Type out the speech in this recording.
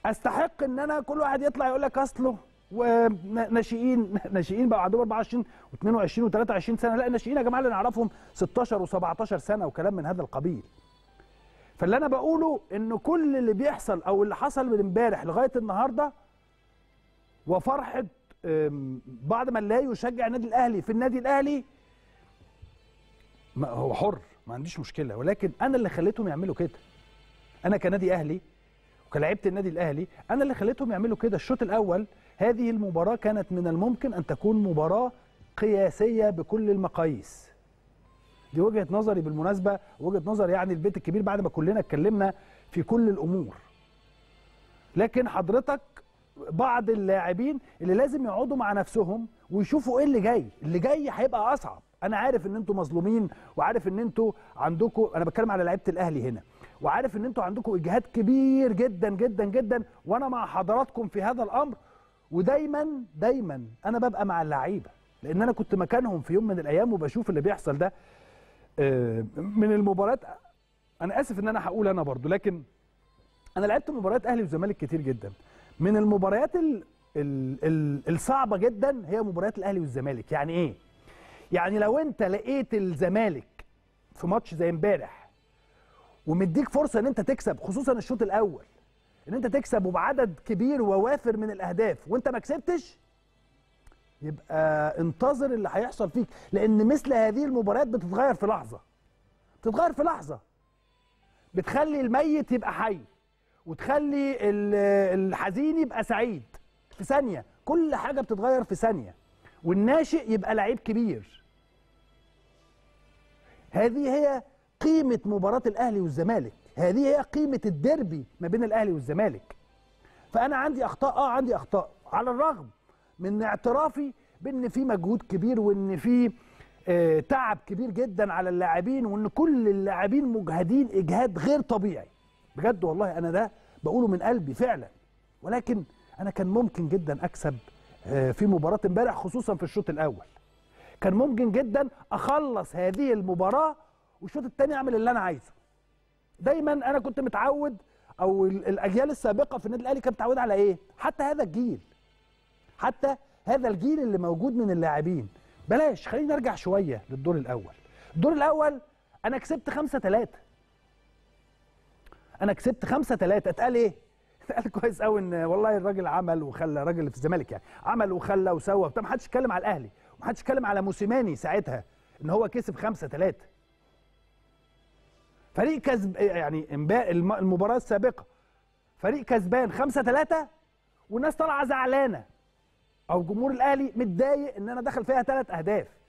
استحق ان انا كل واحد يطلع يقول لك اصله وناشئين ناشئين بقى عندهم 24 و22 و23 سنه لا الناشئين يا جماعه اللي نعرفهم 16 و17 سنه وكلام من هذا القبيل فاللي انا بقوله انه كل اللي بيحصل او اللي حصل من امبارح لغايه النهارده وفرحه أم، بعض من لا يشجع النادي الاهلي في النادي الاهلي ما هو حر ما عنديش مشكله ولكن انا اللي خليتهم يعملوا كده انا كنادي اهلي وكلاعيبه النادي الاهلي انا اللي خليتهم يعملوا كده الشوط الاول هذه المباراه كانت من الممكن ان تكون مباراه قياسيه بكل المقاييس دي وجهه نظري بالمناسبه وجهه نظر يعني البيت الكبير بعد ما كلنا اتكلمنا في كل الامور لكن حضرتك بعض اللاعبين اللي لازم يقعدوا مع نفسهم ويشوفوا ايه اللي جاي اللي جاي هيبقى اصعب انا عارف ان انتوا مظلومين وعارف ان انتوا عندكم انا بتكلم على لعيبه الاهلي هنا وعارف ان انتوا عندكم اجهاد كبير جدا جدا جدا وانا مع حضراتكم في هذا الامر ودايما دايما انا ببقى مع اللعيبه لان انا كنت مكانهم في يوم من الايام وبشوف اللي بيحصل ده آه، من المباريات انا اسف ان انا هقول انا برضو لكن انا لعبت مباريات اهلي وزمالك كتير جدا من المباريات ال ال ال الصعبه جدا هي مباريات الاهلي والزمالك يعني ايه يعني لو انت لقيت الزمالك في ماتش زي امبارح ومديك فرصه ان انت تكسب خصوصا الشوط الاول ان انت تكسب وبعدد كبير ووافر من الاهداف وانت ما كسبتش يبقى انتظر اللي هيحصل فيك لان مثل هذه المباريات بتتغير في لحظه بتتغير في لحظه بتخلي الميت يبقى حي وتخلي ال- الحزين يبقى سعيد في ثانيه كل حاجه بتتغير في ثانيه والناشئ يبقى لعيب كبير هذه هي قيمه مباراه الاهلي والزمالك هذه هي قيمه الديربي ما بين الاهلي والزمالك فانا عندي اخطاء اه عندي اخطاء على الرغم من اعترافي بان في مجهود كبير وان في آه، تعب كبير جدا على اللاعبين وان كل اللاعبين مجهدين اجهاد غير طبيعي بجد والله انا ده بقوله من قلبي فعلا ولكن انا كان ممكن جدا اكسب آه، في مباراه امبارح خصوصا في الشوط الاول كان ممكن جدا اخلص هذه المباراه والشوط الثاني اعمل اللي انا عايزه دايما انا كنت متعود او ال- الاجيال السابقه في النادي الاهلي كانت متعوده على ايه حتى هذا الجيل حتى هذا الجيل اللي موجود من اللاعبين بلاش خلينا نرجع شويه للدور الاول الدور الاول انا كسبت خمسة ثلاثة انا كسبت خمسة ثلاثة اتقال ايه اتقال كويس قوي ان والله الراجل عمل وخلى الراجل اللي في الزمالك يعني عمل وخلى وسوى بتاع ما حدش اتكلم على الاهلي وما حدش اتكلم على موسيماني ساعتها ان هو كسب خمسة ثلاثة فريق كسب يعني امبا- الم- المباراه السابقه فريق كسبان 5 3 والناس طالعه زعلانه او جمهور الاهلي متضايق ان انا دخل فيها ثلاث اهداف